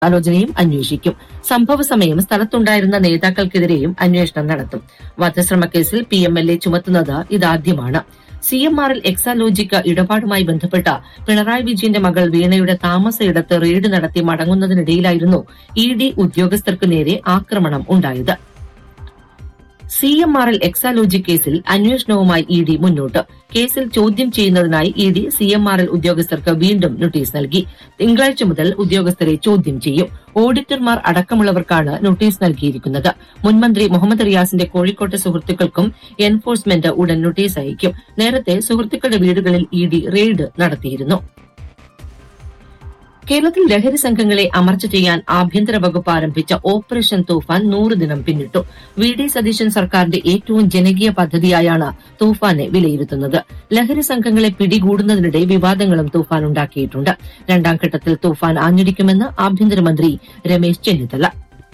ആലോചനയും അന്വേഷിക്കും സംഭവ സമയം സ്ഥലത്തുണ്ടായിരുന്ന നേതാക്കൾക്കെതിരെയും അന്വേഷണം നടത്തും വധശ്രമക്കേസിൽ പി എം എൽ എ ചുമത്തുന്നത് ഇതാദ്യമാണ് സി എം ആറിൽ എക്സാലോജിക്ക് ഇടപാടുമായി ബന്ധപ്പെട്ട പിണറായി വിജയന്റെ മകൾ വീണയുടെ താമസയിടത്ത് റെയ്ഡ് നടത്തി മടങ്ങുന്നതിനിടയിലായിരുന്നു ഇ ഡി ഉദ്യോഗസ്ഥർക്കു നേരെ ആക്രമണം ഉണ്ടായത് സി എം ആറിൽ എക്സാലോജി കേസിൽ അന്വേഷണവുമായി ഇ ഡി മുന്നോട്ട് കേസിൽ ചോദ്യം ചെയ്യുന്നതിനായി ഇ ഡി സി എം ആറിൽ ഉദ്യോഗസ്ഥർക്ക് വീണ്ടും നോട്ടീസ് നൽകി തിങ്കളാഴ്ച മുതൽ ഉദ്യോഗസ്ഥരെ ചോദ്യം ചെയ്യും ഓഡിറ്റർമാർ അടക്കമുള്ളവർക്കാണ് നോട്ടീസ് നൽകിയിരിക്കുന്നത് മുൻമന്ത്രി മുഹമ്മദ് റിയാസിന്റെ കോഴിക്കോട്ടെ സുഹൃത്തുക്കൾക്കും എൻഫോഴ്സ്മെന്റ് ഉടൻ നോട്ടീസ് അയക്കും നേരത്തെ സുഹൃത്തുക്കളുടെ വീടുകളിൽ ഇ ഡി റെയ്ഡ് നടത്തിയിരുന്നു കേരളത്തിൽ ലഹരി സംഘങ്ങളെ അമർച്ച ചെയ്യാൻ ആഭ്യന്തര വകുപ്പ് ആരംഭിച്ച ഓപ്പറേഷൻ തൂഫാൻ നൂറ് ദിനം പിന്നിട്ടു വി ഡി സതീശൻ സർക്കാരിന്റെ ഏറ്റവും ജനകീയ പദ്ധതിയായാണ് തൂഫാനെ വിലയിരുത്തുന്നത് ലഹരി സംഘങ്ങളെ പിടികൂടുന്നതിനിടെ വിവാദങ്ങളും തൂഫാൻ ഉണ്ടാക്കിയിട്ടുണ്ട് രണ്ടാം ഘട്ടത്തിൽ തൂഫാൻ ആഞ്ഞടിക്കുമെന്ന് ആഭ്യന്തരമന്ത്രി രമേശ് ചെന്നിത്തല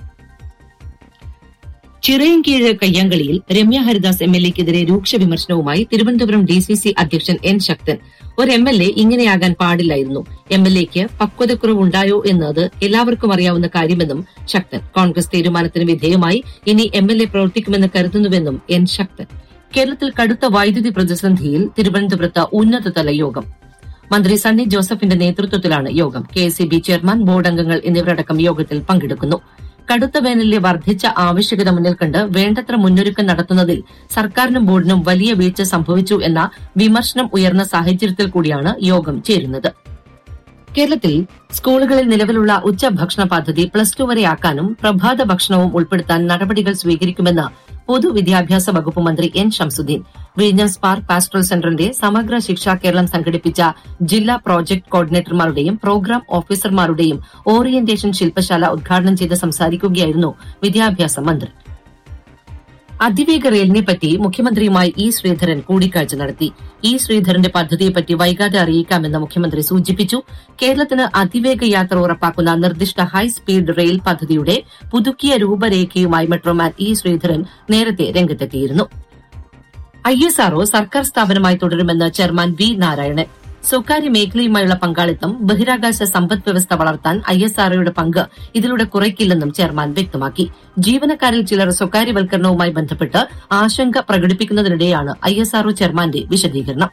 ചിറയൻകീഴ് കയ്യാങ്കളിയിൽ രമ്യ ഹരിദാസ് എം എൽ എക്കെതിരെ രൂക്ഷ വിമർശനവുമായി തിരുവനന്തപുരം ഡി സി സി അധ്യക്ഷൻ എൻ ശക്തൻ ഒരു എം എൽ എ ഇങ്ങനെയാകാൻ പാടില്ലായിരുന്നു എം എൽ എക്ക് പക്വതക്കുറവുണ്ടായോ എന്നത് എല്ലാവർക്കും അറിയാവുന്ന കാര്യമെന്നും ശക്തൻ കോൺഗ്രസ് തീരുമാനത്തിന് വിധേയമായി ഇനി എം എൽ എ പ്രവർത്തിക്കുമെന്ന് കരുതുന്നുവെന്നും എൻ ശക്തൻ കേരളത്തിൽ കടുത്ത വൈദ്യുതി പ്രതിസന്ധിയിൽ തിരുവനന്തപുരത്ത് ഉന്നതതല യോഗം മന്ത്രി സണ്ണി ജോസഫിന്റെ നേതൃത്വത്തിലാണ് യോഗം കെ ചെയർമാൻ ബോർഡ് അംഗങ്ങൾ എന്നിവരടക്കം യോഗത്തിൽ പങ്കെടുക്കുന്നു കടുത്ത വേനലിലെ വർദ്ധിച്ച ആവശ്യകത മുന്നിൽ കണ്ട് വേണ്ടത്ര മുന്നൊരുക്കം നടത്തുന്നതിൽ സർക്കാരിനും ബോർഡിനും വലിയ വീഴ്ച സംഭവിച്ചു എന്ന വിമർശനം ഉയർന്ന സാഹചര്യത്തിൽ കൂടിയാണ് യോഗം ചേരുന്നത് കേരളത്തിൽ സ്കൂളുകളിൽ നിലവിലുള്ള ഉച്ചഭക്ഷണ പദ്ധതി പ്ലസ് ടു വരെയാക്കാനും പ്രഭാത ഭക്ഷണവും ഉൾപ്പെടുത്താൻ നടപടികൾ സ്വീകരിക്കുമെന്ന് പൊതുവിദ്യാഭ്യാസ വകുപ്പ് മന്ത്രി എൻ ഷംസുദ്ദീൻ വിഴിഞ്ഞം സ്പാർക്ക് പാസ്റ്ററൽ സെന്ററിന്റെ സമഗ്ര ശിക്ഷ കേരളം സംഘടിപ്പിച്ച ജില്ലാ പ്രോജക്ട് കോർഡിനേറ്റർമാരുടെയും പ്രോഗ്രാം ഓഫീസർമാരുടെയും ഓറിയന്റേഷൻ ശില്പശാല ഉദ്ഘാടനം ചെയ്ത് സംസാരിക്കുകയായിരുന്നു വിദ്യാഭ്യാസ മന്ത്രി അതിവേഗ റെയിലിനെപ്പറ്റി മുഖ്യമന്ത്രിയുമായി ഇ ശ്രീധരൻ കൂടിക്കാഴ്ച നടത്തി ഇ ശ്രീധരന്റെ പദ്ധതിയെപ്പറ്റി വൈകാതെ അറിയിക്കാമെന്ന് മുഖ്യമന്ത്രി സൂചിപ്പിച്ചു കേരളത്തിന് അതിവേഗ യാത്ര ഉറപ്പാക്കുന്ന നിർദ്ദിഷ്ട ഹൈസ്പീഡ് റെയിൽ പദ്ധതിയുടെ പുതുക്കിയ രൂപരേഖയുമായി മെട്രോമാൻ ഇ ശ്രീധരൻ നേരത്തെ രംഗത്തെത്തിയിരുന്നു ഐ എസ് ആർഒ സർക്കാർ സ്ഥാപനമായി തുടരുമെന്ന് ചെയർമാൻ വി നാരായണൻ സ്വകാര്യ മേഖലയുമായുള്ള പങ്കാളിത്തം ബഹിരാകാശ സമ്പദ് വ്യവസ്ഥ വളർത്താൻ ഐ എസ് ആർഒയുടെ പങ്ക് ഇതിലൂടെ കുറയ്ക്കില്ലെന്നും ചെയർമാൻ വ്യക്തമാക്കി ജീവനക്കാരിൽ ചിലർ സ്വകാര്യവൽക്കരണവുമായി ബന്ധപ്പെട്ട് ആശങ്ക പ്രകടിപ്പിക്കുന്നതിനിടെയാണ് ഐ എസ് ആർഒ ചെയർമാന്റെ വിശദീകരണം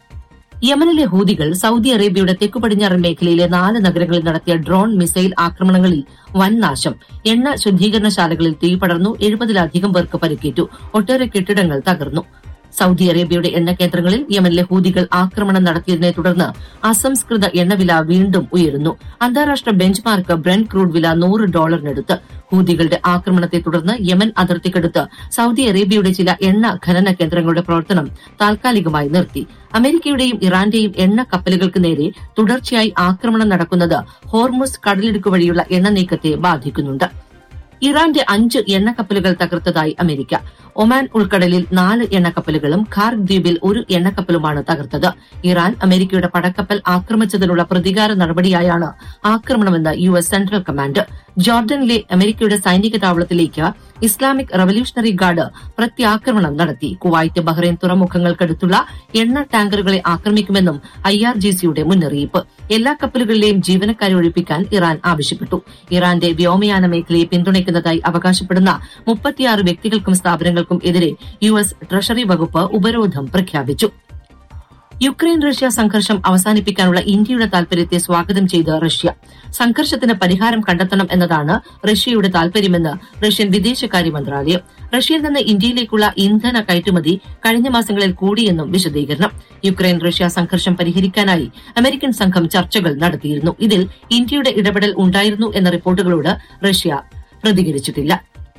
യമനിലെ ഹൂതികൾ സൌദി അറേബ്യയുടെ തെക്കു പടിഞ്ഞാറൻ മേഖലയിലെ നാല് നഗരങ്ങളിൽ നടത്തിയ ഡ്രോൺ മിസൈൽ ആക്രമണങ്ങളിൽ വൻ നാശം എണ്ണ ശുദ്ധീകരണശാലകളിൽ തീ പടർന്നു എഴുപതിലധികം പേർക്ക് പരിക്കേറ്റു ഒട്ടേറെ കെട്ടിടങ്ങൾ തകർന്നു സൌദി അറേബ്യയുടെ എണ്ണ കേന്ദ്രങ്ങളിൽ യമനിലെ ഹൂതികൾ ആക്രമണം നടത്തിയതിനെ തുടർന്ന് അസംസ്കൃത എണ്ണവില വീണ്ടും ഉയരുന്നു അന്താരാഷ്ട്ര ബെഞ്ച് മാർക്ക് ബ്രന്റ് ക്രൂഡ് വില നൂറ് ഡോളറിനടുത്ത് ഹൂതികളുടെ ആക്രമണത്തെ തുടർന്ന് യമൻ അതിർത്തിക്കടുത്ത് സൌദി അറേബ്യയുടെ ചില എണ്ണ ഖനന കേന്ദ്രങ്ങളുടെ പ്രവർത്തനം താൽക്കാലികമായി നിർത്തി അമേരിക്കയുടെയും ഇറാന്റെയും എണ്ണ കപ്പലുകൾക്ക് നേരെ തുടർച്ചയായി ആക്രമണം നടക്കുന്നത് ഹോർമുസ് കടലിടുക്ക് വഴിയുള്ള എണ്ണ നീക്കത്തെ ബാധിക്കുന്നുണ്ട് ഇറാന്റെ അഞ്ച് എണ്ണക്കപ്പലുകൾ തകർത്തതായി അമേരിക്ക ഒമാൻ ഉൾക്കടലിൽ നാല് എണ്ണക്കപ്പലുകളും ഖാർഗ് ദ്വീപിൽ ഒരു എണ്ണക്കപ്പലുമാണ് തകർത്തത് ഇറാൻ അമേരിക്കയുടെ പടക്കപ്പൽ ആക്രമിച്ചതിനുള്ള പ്രതികാര നടപടിയായാണ് ആക്രമണമെന്ന് യു എസ് സെൻട്രൽ കമാൻഡ് ജോർഡനിലെ അമേരിക്കയുടെ സൈനിക താവളത്തിലേക്ക് ഇസ്ലാമിക് റവല്യൂഷണറി ഗാർഡ് പ്രത്യാക്രമണം നടത്തി കുവൈറ്റ് ബഹ്റൈൻ തുറമുഖങ്ങൾക്കടുത്തുള്ള എണ്ണ ടാങ്കറുകളെ ആക്രമിക്കുമെന്നും ഐആർജിസിയുടെ മുന്നറിയിപ്പ് എല്ലാ കപ്പലുകളിലെയും ജീവനക്കാരെ ഒഴിപ്പിക്കാൻ ഇറാൻ ആവശ്യപ്പെട്ടു ഇറാന്റെ വ്യോമയാന മേഖലയെ പിന്തുണയ്ക്കുന്നതായി അവകാശപ്പെടുന്ന മുപ്പത്തിയാറ് വ്യക്തികൾക്കും സ്ഥാപനങ്ങൾക്കും എതിരെ യു എസ് ട്രഷറി വകുപ്പ് ഉപരോധം പ്രഖ്യാപിച്ചു യുക്രൈൻ റഷ്യ സംഘർഷം അവസാനിപ്പിക്കാനുള്ള ഇന്ത്യയുടെ താൽപര്യത്തെ സ്വാഗതം ചെയ്ത് റഷ്യ സംഘർഷത്തിന് പരിഹാരം കണ്ടെത്തണം എന്നതാണ് റഷ്യയുടെ താൽപര്യമെന്ന് റഷ്യൻ വിദേശകാര്യ മന്ത്രാലയം റഷ്യയിൽ നിന്ന് ഇന്ത്യയിലേക്കുള്ള ഇന്ധന കയറ്റുമതി കഴിഞ്ഞ മാസങ്ങളിൽ കൂടിയെന്നും വിശദീകരണം യുക്രൈൻ റഷ്യ സംഘർഷം പരിഹരിക്കാനായി അമേരിക്കൻ സംഘം ചർച്ചകൾ നടത്തിയിരുന്നു ഇതിൽ ഇന്ത്യയുടെ ഇടപെടൽ ഉണ്ടായിരുന്നു എന്ന റിപ്പോർട്ടുകളോട് റഷ്യ പ്രതികരിച്ചിട്ടില്ല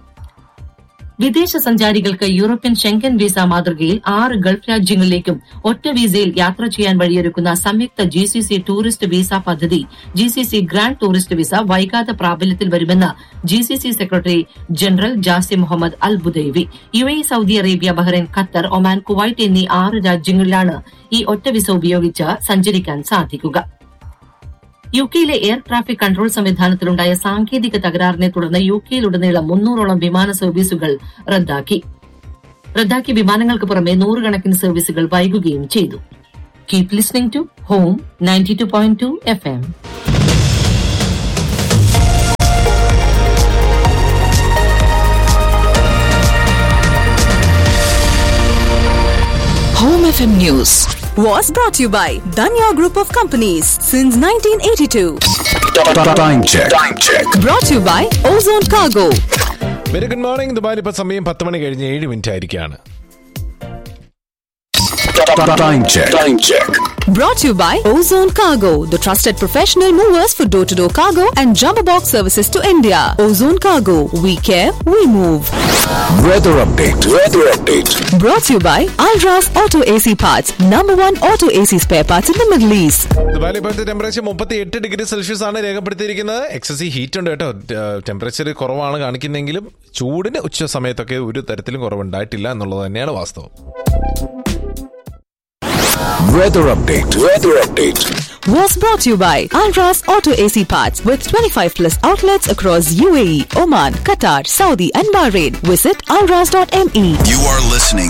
വിദേശ സഞ്ചാരികൾക്ക് യൂറോപ്യൻ ഷെങ്കൻ വിസ മാതൃകയിൽ ആറ് ഗൾഫ് രാജ്യങ്ങളിലേക്കും ഒറ്റ വിസയിൽ യാത്ര ചെയ്യാൻ വഴിയൊരുക്കുന്ന സംയുക്ത G C C tourist visa പദ്ധതി G C C grand tourist visa വൈകാതെ പ്രാബല്യത്തിൽ വരുമെന്ന് G C C secretary general Jasem Mohammed Al Budaiwi U A Saudi Arabia Bahrain Qatar Oman Kuwait എന്നീ ആറ് രാജ്യങ്ങളിലാണ് ഈ ഒറ്റ വിസ ഉപയോഗിച്ച് സഞ്ചരിക്കാൻ സാധിക്കുക യു കെയിലെ എയർ ട്രാഫിക് കൺട്രോൾ സംവിധാനത്തിലുണ്ടായ സാങ്കേതിക തകരാറിനെ തുടർന്ന് യു കെയിലുടനീളം മുന്നൂറോളം വിമാന സർവീസുകൾ റദ്ദാക്കി റദ്ദാക്കിയ വിമാനങ്ങൾക്ക് പുറമെ നൂറുകണക്കിന് സർവീസുകൾ വൈകുകയും ചെയ്തു keep listening to home ninety two point two F M FM News. Was brought to you by Danya Group of Companies since 1982. Time check. Time check. Brought to you by Ozone Cargo. Very good morning ദുബായിൽ ഇപ്പൊ സമയം പത്ത് മണി കഴിഞ്ഞ് ഏഴ് minute ആയിരിക്കാണ് Time check. Time check. Brought to you by Ozone Cargo, the trusted professional movers for door to door cargo and jumbo box services to India. Ozone Cargo, we care, we move. Weather update. Weather update. Brought to you by Alras Auto AC Parts, number one auto AC spare parts in the Middle East. ദുബായിൽ ഇപ്പോഴത്തെ temperature മുപ്പത്തി എട്ട് degree Celsius ആണ് രേഖപ്പെടുത്തിയിരിക്കുന്നത് excessive heat ഉണ്ട് കേട്ടോ temperature കുറവാണ് കാണിക്കുന്നെങ്കിലും ചൂടിന് ഉച്ച സമയത്തൊക്കെ ഒരു തരത്തിലും കുറവുണ്ടായിട്ടില്ല എന്നുള്ളത് തന്നെയാണ് വാസ്തവം Weather update. Weather update. Was brought to you by Alras Auto AC Parts with 25 plus outlets across UAE, Oman, Qatar, Saudi, and Bahrain. Visit alras.me. You are listening